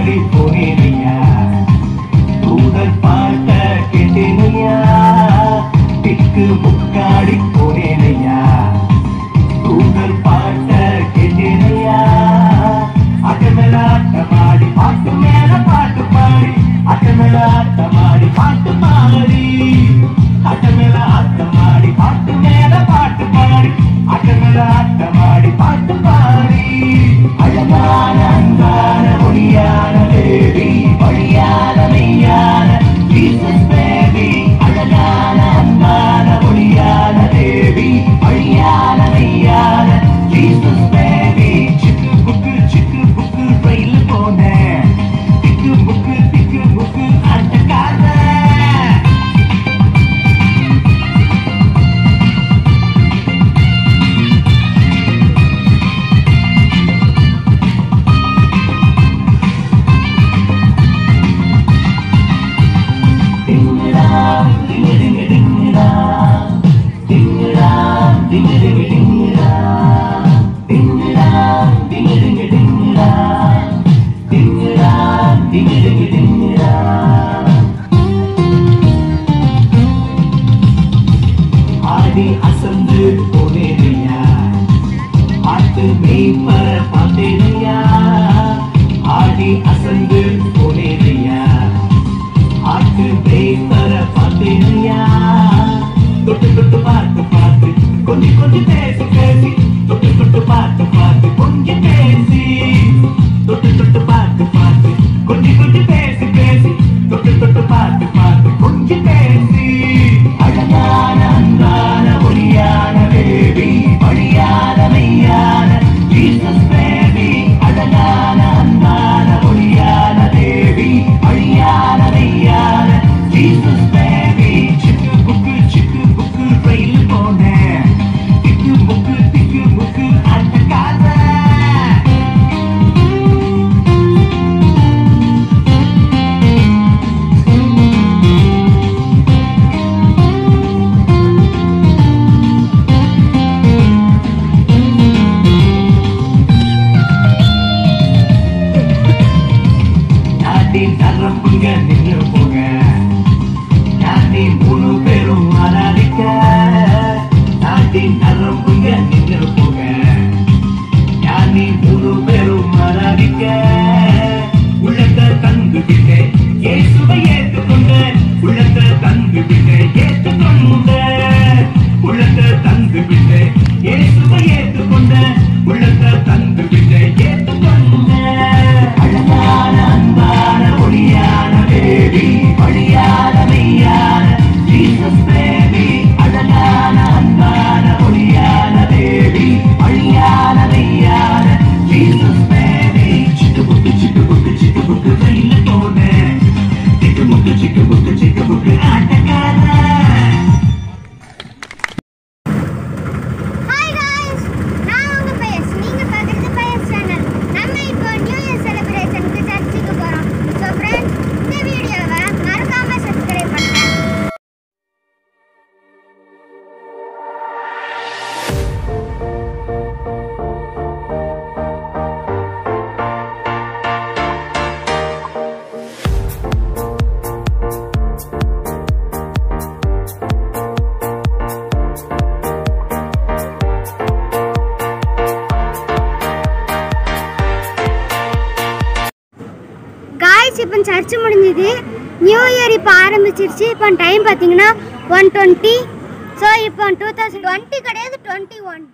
முக்காடி போனேனையா கூடல் பாட்ட கேட்டேனையா திக்கு முக்காடி போனேனையா கூடல் பாட்ட கேட்டேனையா அட்டமேல ஆட்டமாடி பாட்டு மேல பாட்டு பாடி அட்டமேல ஆட்டமாடி பாட்டு பாடி அட்டமேல ஆட்டமாடி பாட்டு மேல பாட்டு பாடி அட்டமேல ஆட்டமாடி பாட்டு பாடி அழகான அன்பான ஒளியான தேவி வழியான மெய்யான ஜீசஸ் பேபி அழகான அன்பான ஒளியான தேவி வழியான மெய்யான ஜீசஸ் பேபி சிக்கு புக்கு சிக்கு புக்கு ரயில் போனேன் திக்கு புக்கு திக்கு புக்கு ஆட்டக்காரன் டிங்குடா டிங்குடுங்கு டிங்குடா டிங்குடா டிங்குடுங்கு டிங்குடா டிங்குடா டிங்குடுங்கு டிங்குடா டிங்குடா டிங்குடுங்கு டிங்குடா ஆடி அசந்து போனேனையா ஆட்டு மேய்ப்பர பார்த்தேனையா ஆடி அசந்து போனேனையா ஆட்டு மேய்ப்பர பார்த்தேனையா தொட்டு தொட்டு பார்த்து பார்த்து கொஞ்சம் கொஞ்சம் பேசி பேசி தொட்டு தொட்டு பார்த்து பார்த்து கொஞ்சம் பேசி தொட்டு தொட்டு பார்த்து பார்த்து கொஞ்சம் கொஞ்சம் பேசி பேசி தொட்டு தொட்டு பார்த்து பார்த்து கொஞ்சம் பேசி அழகான அன்பான ஒளியான பேபி வழியான மெய்யான ஜீசஸ் பேபி அழகான அன்பான ஒளியான தேவி வழியான மெய்யான ஜீசஸ் பேபி சிக்கு புக்கு சிக்கு புக்கு ரயில் போனேன் திக்கு புக்கு திக்கு புக்கு ஆட்டக்காரன் நாட்டின் நரம்புங்க நின்று போங்க நாட்டின் மூணு பேரும் ஆராதிக்க நாட்டின் நரம்புங்க நின்று போங்க ஞானி மூணு பேரும் ஆராதிக்க உள்ளத்தை தந்து விட்டு இயேசுவை ஏற்றுக்கொண்ட உள்ளத்தை தந்து விட்டு ஏற்றுக்கொண்ட உள்ளத்தை தந்து விட்டு இயேசுவை ஏற்றுக்கொண்ட உள்ளத்தை தந்து விட்டு ஏற்றுக்கொண்ட அழகான அன்பான ஒளியான பேபி வழியான மெய்யான ஜீசஸ் பேபி அழகான அன்பான ஒளியான பேபி வழியான மெய்யான ஜீசஸ் பேபி சிக்கு புக்கு சிக்கு புக்கு சிக்கு புக்கு ரயில் போனேன் சிக்கு புக்கு சிக்கு புக்கு சிக்கு புக்கு ஆட்டக்காரன் ஹாய் காய்ஸ் நான் உங்க பயஸ் நீங்க பார்க்குறது பயஸ் சேனல் நம்ம இப்போ நியூ இயர் செலிப்ரேஷனுக்கு சர்ச்சுக்கு போறோம் ஸோ ஃப்ரெண்ட்ஸ் இந்த வீடியோவை மறக்காம சப்ஸ்கிரைப் பண்ணுங்க காய்ஸ் இப்போ சர்ச் முடிஞ்சது நியூ இயர் இப்போ ஆரம்பிச்சிருச்சு இப்போ டைம் பார்த்தீங்கன்னா ஒன் டுவெண்ட்டி ஸோ இப்போ டூ தௌசண்ட் டுவெண்ட்டி கிடையாது twenty one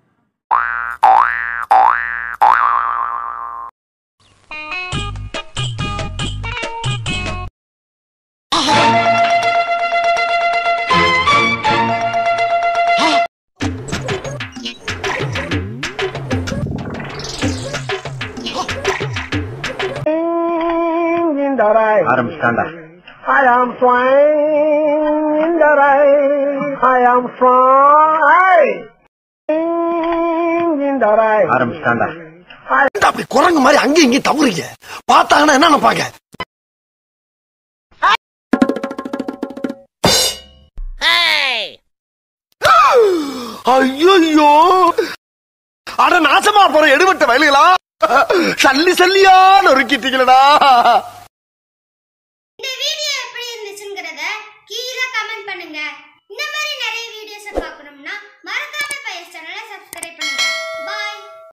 in the rain. ஆரம்பிச்சிட்டாண்டா I am flying in the rain. I am flying in the rain. ஆரம்பிச்சிட்டாண்டா அப்படி குரங்கு மாதிரி அங்கேயும் இங்கேயும் தவறுங்க பார்த்தாங்கன்னா என்ன நினைப்பாங்க ஐயோ அட நாசமா போற எடுபட்ட வயலுகளா சல்லி சல்லியா நொறுக்கிட்டீங்களடா இந்த வீடியோ எப்படி இருந்துச்சுங்கிறத கீழே கமெண்ட் பண்ணுங்க இந்த மாதிரி நிறைய வீடியோஸை பார்க்கணும்னா மறக்காம பையஸ் சேனலை சப்ஸ்கிரைப் பண்ணுங்க பாய்